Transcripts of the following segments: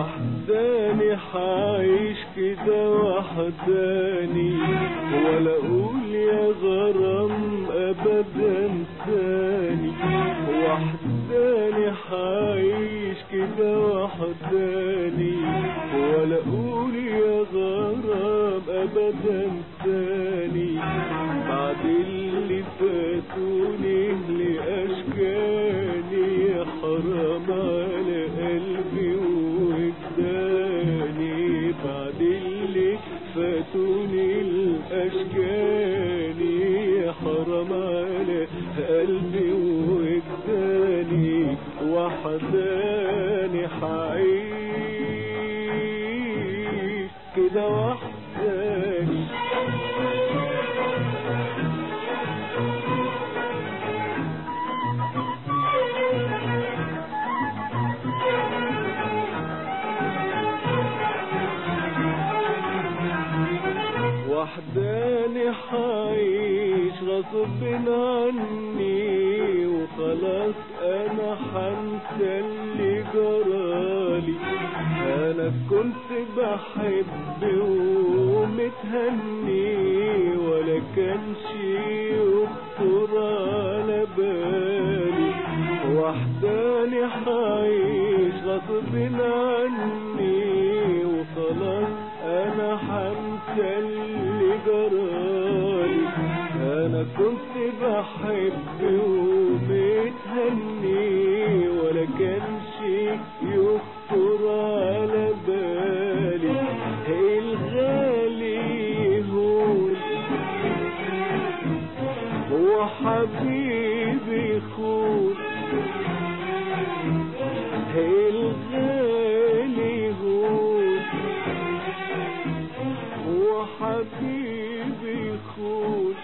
وحداني حعيش كده وحداني ولا اقول يا غرام ابدا ثاني وحداني حعيش كده وحداني ولا اقول يا غرام ابدا ثاني بعد اللي فاتوني لاشكاني يا حرام على قلبي وجداني بعد اللي فاتوني الاشكاني يا حرام على قلبي وجداني وحداني حعيش كده وحداني وحداني حعيش غصب عني وخلاص انا حنسى اللي جرالي انا كنت بحب ومتهني ولا كان شي يخطر على بالي وحداني حعيش غصب عني وخلاص انا حنسى اللي جرالي انا كنت بحب ومتهني ولا كان شيء يخطر على بالي الغالي يهون وحبيبي يخون الغالي يهون وحبيبي يخون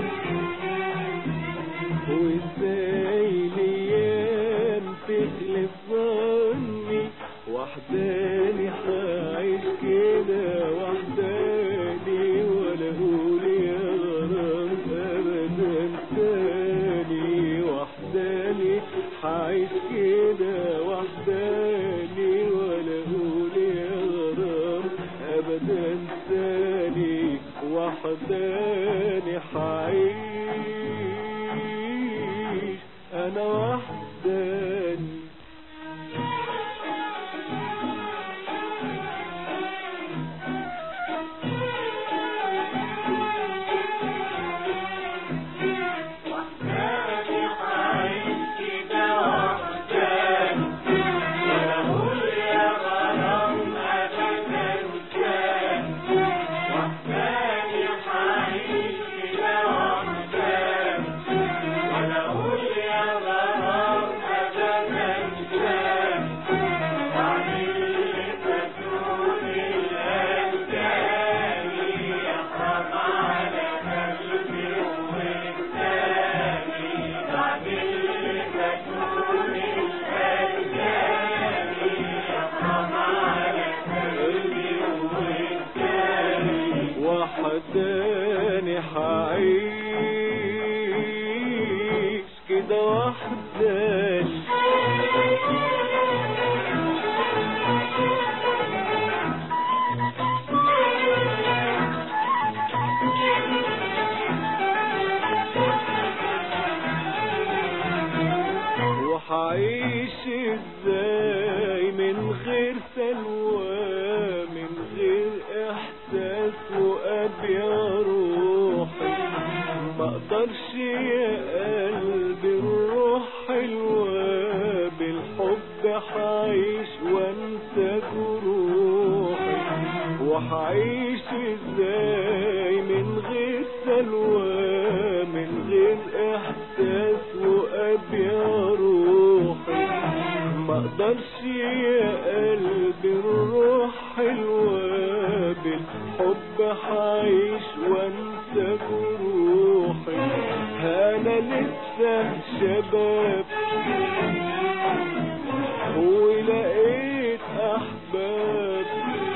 وازاي الايام تخلف ظني وحداني حعيش كده وحداني ولا اقول يا غرام ابدا تاني وحداني حعيش كده وحداني ولا اقول يا غرام ابدا تاني وحداني حعيش انا وحداني وحداني حعيش كده وحداني ولا اقول يا غرام ابدا تاني وحداني حعيش كده وحداني ولا اقول يا غرام ابدا تاني بعد اللي فاتوني الاشجاني يحرم على قلبي وجداني بعد اللي فاتوني الاشجاني يحرم على قلبي وجداني وحداني حعيش كده وحداني وحعيش ازاي من غير سلوى من غير احساس وابي روحي ما اقدرش يا قلبي الروح حلوة بالحب حعيش وانسى جروحي وحعيش ازاي من غير سلوى من غير احساس وابي روحي ما اقدرش يا قلبي الروح حلوة بالحب حعيش وانسى جروحي انا لسه شباب ولقيت احباب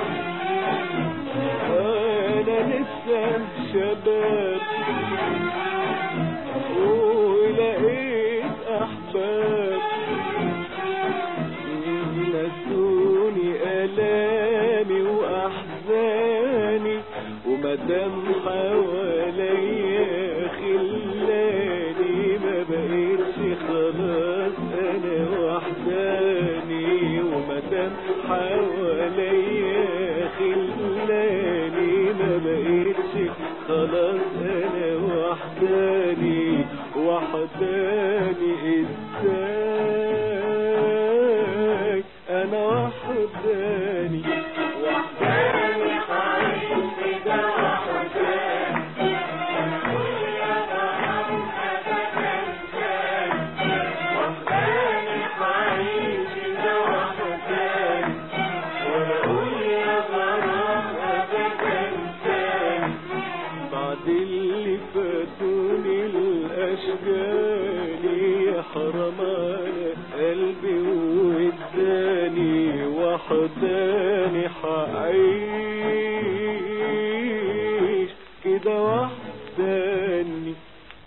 انا لسه شباب ولقيت احباب نسوني الزمان حواليا خلاني ما بقيتش خلاص انا وحداني وحداني ازاي انا وحداني وحداني حعيش في ده وحداني يا غرام أبدا تاني وحداني حعيش في ده وحداني وأقول يا غرام أبدا تاني بعد اللي فاتوني الاشجاني يا حرام على قلبي واداني وحداني حعيش